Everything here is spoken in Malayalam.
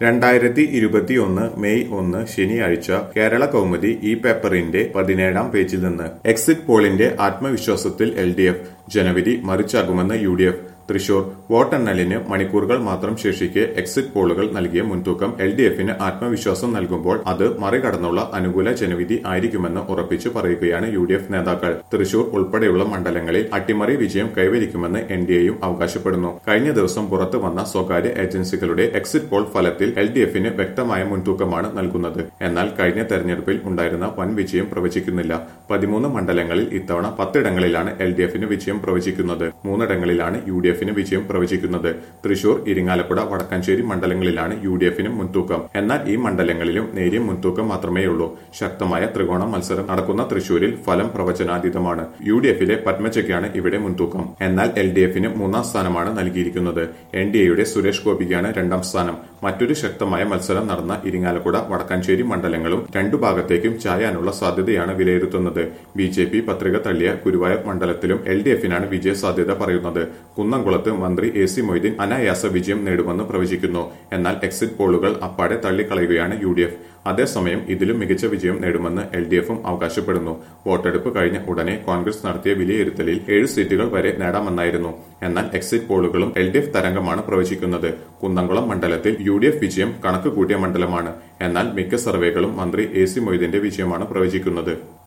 രണ്ടായിരത്തി ഇരുപത്തിയൊന്ന് മെയ് ഒന്ന് ശനിയാഴ്ച കേരള കൗമുദി ഈ പേപ്പറിന്റെ പതിനേഴാം പേജിൽ നിന്ന് എക്സിറ്റ് പോളിന്റെ ആത്മവിശ്വാസത്തിൽ എൽ ഡി എഫ് ജനവിധി മറിച്ചാകുമെന്ന് യു ഡി എഫ് തൃശൂർ വോട്ടെണ്ണലിന് മണിക്കൂറുകൾ മാത്രം ശേഷിക്കെ എക്സിറ്റ് പോളുകൾ നൽകിയ മുൻതൂക്കം എൽ ഡി എഫിന് ആത്മവിശ്വാസം നൽകുമ്പോൾ അത് മറികടന്നുള്ള അനുകൂല ജനവിധി ആയിരിക്കുമെന്ന് ഉറപ്പിച്ചു പറയുകയാണ് യു ഡി എഫ് നേതാക്കൾ തൃശൂർ ഉൾപ്പെടെയുള്ള മണ്ഡലങ്ങളിൽ അട്ടിമറി വിജയം കൈവരിക്കുമെന്ന് എൻ ഡി എയും അവകാശപ്പെടുന്നു കഴിഞ്ഞ ദിവസം പുറത്തു വന്ന സ്വകാര്യ ഏജൻസികളുടെ എക്സിറ്റ് പോൾ ഫലത്തിൽ എൽ ഡി എഫിന് വ്യക്തമായ മുൻതൂക്കമാണ് നൽകുന്നത് എന്നാൽ കഴിഞ്ഞ തെരഞ്ഞെടുപ്പിൽ ഉണ്ടായിരുന്ന വൻ വിജയം പ്രവചിക്കുന്നില്ല പതിമൂന്ന് മണ്ഡലങ്ങളിൽ ഇത്തവണ പത്തിടങ്ങളിലാണ് എൽ ഡി എഫിന് വിജയം പ്രവചിക്കുന്നത് മൂന്നിടങ്ങളിലാണ് യു ഡി എഫിന് വിജയം പ്രവചിക്കുന്നത് തൃശൂർ ഇരിങ്ങാലക്കുട വടക്കഞ്ചേരി മണ്ഡലങ്ങളിലാണ് യു ഡി എഫിന് മുൻതൂക്കം എന്നാൽ ഈ മണ്ഡലങ്ങളിലും നേരിയ മുൻതൂക്കം മാത്രമേയുള്ളൂ ശക്തമായ ത്രികോണ മത്സരം നടക്കുന്ന തൃശൂരിൽ ഫലം പ്രവചനാതീതമാണ് യു ഡി എഫിലെ പത്മജയ്ക്കാണ് ഇവിടെ മുൻതൂക്കം എന്നാൽ എൽ ഡി എഫിന് മൂന്നാം സ്ഥാനമാണ് നൽകിയിരിക്കുന്നത് എൻ ഡി എയുടെ സുരേഷ് ഗോപിക്കാണ് രണ്ടാം സ്ഥാനം മറ്റൊരു ശക്തമായ മത്സരം നടന്ന ഇരിങ്ങാലക്കുട വടക്കഞ്ചേരി മണ്ഡലങ്ങളും രണ്ടു ഭാഗത്തേക്കും ചായാനുള്ള സാധ്യതയാണ് വിലയിരുത്തുന്നത് ബി ജെ പി പത്രിക തള്ളിയ ഗുരുവായൂർ മണ്ഡലത്തിലും എൽ ഡി എഫിനാണ് വിജയ സാധ്യത പറയുന്നത് കുന്നംകുളത്ത് മന്ത്രി എ സി മൊയ്തീൻ അനായാസ വിജയം നേടുമെന്ന് പ്രവചിക്കുന്നു എന്നാൽ എക്സിറ്റ് പോളുകൾ അപ്പാടെ തള്ളിക്കളയുകയാണ് യു ഡി എഫ് അതേസമയം ഇതിലും മികച്ച വിജയം നേടുമെന്ന് എൽ ഡി എഫും അവകാശപ്പെടുന്നു വോട്ടെടുപ്പ് കഴിഞ്ഞ ഉടനെ കോൺഗ്രസ് നടത്തിയ വിലയിരുത്തലിൽ ഏഴ് സീറ്റുകൾ വരെ നേടാമെന്നായിരുന്നു എന്നാൽ എക്സിറ്റ് പോളുകളും എൽ ഡി എഫ് തരംഗമാണ് പ്രവചിക്കുന്നത് കുന്നംകുളം മണ്ഡലത്തിൽ യു ഡി എഫ് വിജയം കണക്ക് കൂട്ടിയ മണ്ഡലമാണ് എന്നാൽ മിക്ക സർവേകളും മന്ത്രി എ സി മൊയ്തീന്റെ വിജയമാണ് പ്രവചിക്കുന്നത്